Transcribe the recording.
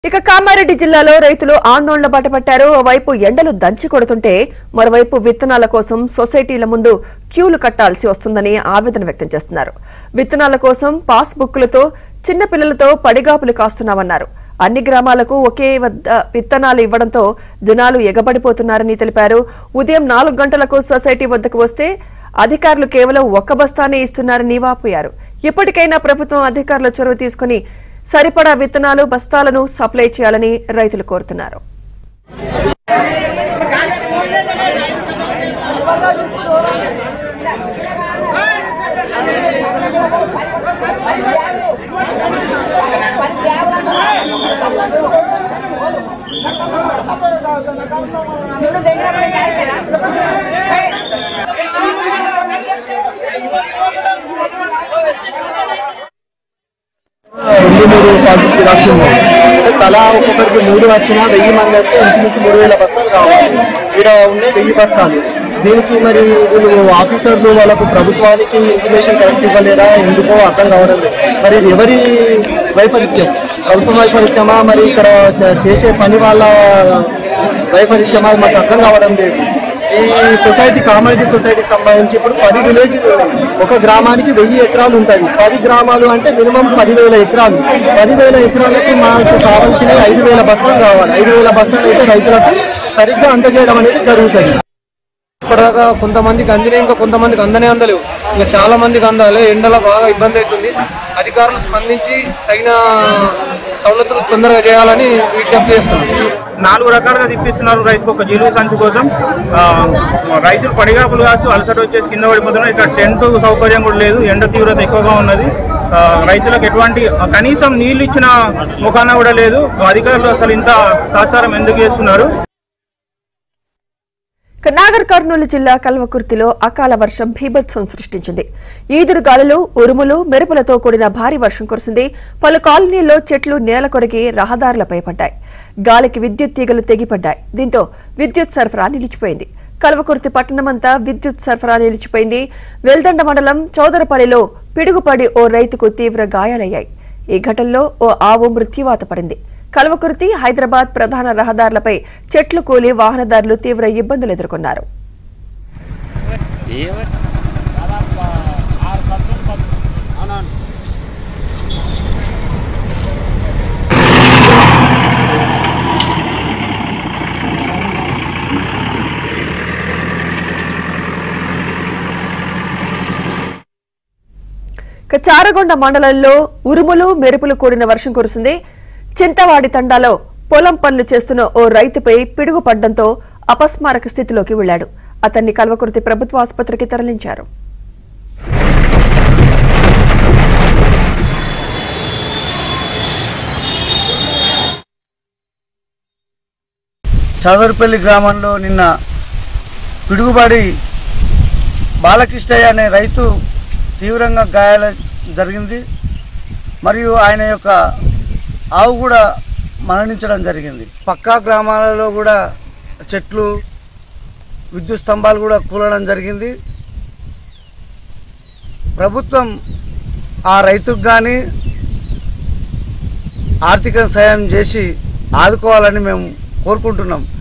ఇక కామారెడ్డి జిల్లాలో రైతులు ఆందోళన బాటపట్టారు ఓవైపు ఎండలు దంచి కొడుతుంటే మరోవైపు విత్తనాల కోసం సొసైటీల ముందు క్యూలు కట్టాల్సి వస్తుందని ఆవేదన వ్యక్తం చేస్తున్నారు విత్తనాల కోసం పాస్ బుక్కులతో చిన్నపిల్లలతో పడిగాపులు కాస్తున్నామన్నారు అన్ని గ్రామాలకు ఒకే వద్ద విత్తనాలు ఇవ్వడంతో జనాలు ఎగబడిపోతున్నారని తెలిపారు ఉదయం నాలుగు గంటలకు సొసైటీ వద్దకు వస్తే అధికారులు కేవలం ఒక్క బస్తానే ఇస్తున్నారని వాపోయారు ఇప్పటికైనా ప్రభుత్వం అధికారుల చొరవ తీసుకుని సరిపడా విత్తనాలు బస్తాలను సప్లై చేయాలని రైతులు కోరుతున్నారు రెండు మూడు పాజిటివ్ రాస్తున్నాం అంటే తలా ఒక్కొక్కరికి మూడు వచ్చినా వెయ్యి మంది అంటే ఇంచుమించు మూడు వేల బస్తాలు కావాలి ఇక్కడ ఉండే వెయ్యి బస్తాలు దీనికి మరి వీళ్ళు ఆఫీసర్లు వాళ్ళకు ప్రభుత్వానికి ఇన్ఫర్మేషన్ కరెక్ట్ ఇవ్వలేరా ఎందుకో అర్థం కావడం లేదు మరి ఇది ఎవరి వైపరీత్యం ప్రభుత్వ వైపరీత్యమా మరి ఇక్కడ చేసే పని వాళ్ళ వైపరీత్యమా మాకు అర్థం కావడం లేదు ఈ సొసైటీ కామారెడ్డి సొసైటీకి సంబంధించి ఇప్పుడు పది విలేజ్ ఒక గ్రామానికి వెయ్యి ఎకరాలు ఉంటాయి పది గ్రామాలు అంటే మినిమం పదివేల ఎకరాలు పదివేల ఎకరాలకు మాకు కావాల్సిన ఐదు వేల బస్తాలు కావాలి ఐదు వేల బస్తాలు అయితే రైతులకు సరిగ్గా అందజేయడం అనేది జరుగుతుంది ఇప్పటిదాకా కొంతమందికి అందిన ఇంకా కొంతమందికి అందనే అందలేవు ఇంకా చాలా మందికి అందాలి ఎండలో బాగా ఇబ్బంది అవుతుంది అధికారులు స్పందించి తగిన సవలతులు తొందరగా చేయాలని విజ్ఞప్తి చేస్తున్నాం నాలుగు రకాలుగా తిప్పిస్తున్నారు రైతుకు ఒక జీలుగు సంచి కోసం ఆ, రైతులు పడిగాపులు కాస్తూ అలసట వచ్చేసి కింద పడిపోతున్నారు ఇక్కడ టెంట్ సౌకర్యం కూడా లేదు ఎండ తీవ్రత ఎక్కువగా ఉన్నది ఆ, రైతులకు ఎటువంటి కనీసం నీళ్లు ఇచ్చిన ముఖాన కూడా లేదు అధికారులు అసలు ఇంత తాచారం ఎందుకు చేస్తున్నారు ఇక నాగర్ కర్నూలు జిల్లా కల్వకుర్తిలో అకాల వర్షం భీభత్సం సృష్టించింది ఈదురు గాలులు ఉరుములు మెరుపులతో కూడిన భారీ వర్షం కురిసింది పలు కాలనీల్లో చెట్లు నేల కొరిగి రహదారులపై పడ్డాయి గాలికి విద్యుత్ తీగలు తెగిపడ్డాయి దీంతో విద్యుత్ సరఫరా నిలిచిపోయింది కల్వకుర్తి పట్టణమంతా విద్యుత్ సరఫరా నిలిచిపోయింది వెల్దండ మండలం చౌదరపల్లిలో పిడుగుపడి ఓ రైతుకు తీవ్ర గాయాలయ్యాయి ఈ ఘటనలో ఓ ఆవు మృత్యువాత పడింది కల్వకుర్తి హైదరాబాద్ ప్రధాన రహదారులపై చెట్లు కూలి వాహనదారులు తీవ్ర ఇబ్బందులు ఎదుర్కొన్నారు ఇక చారగొండ మండలంలో ఉరుములు మెరుపులు కూడిన వర్షం కురిసింది చింతవాడి తండాలో పొలం పనులు చేస్తున్న ఓ రైతుపై పిడుగు పడ్డంతో అపస్మారక స్థితిలోకి వెళ్లాడు అతన్ని కల్వకుర్తి ప్రభుత్వ ఆసుపత్రికి తరలించారు చదవరపల్లి గ్రామంలో నిన్న పిడుగుబడి బాలకృష్ణయ్య అనే రైతు తీవ్రంగా గాయాల జరిగింది మరియు ఆయన యొక్క ఆవు కూడా మరణించడం జరిగింది పక్కా గ్రామాలలో కూడా చెట్లు విద్యుత్ స్తంభాలు కూడా కూలడం జరిగింది ప్రభుత్వం ఆ రైతుకు కానీ ఆర్థిక సాయం చేసి ఆదుకోవాలని మేము కోరుకుంటున్నాం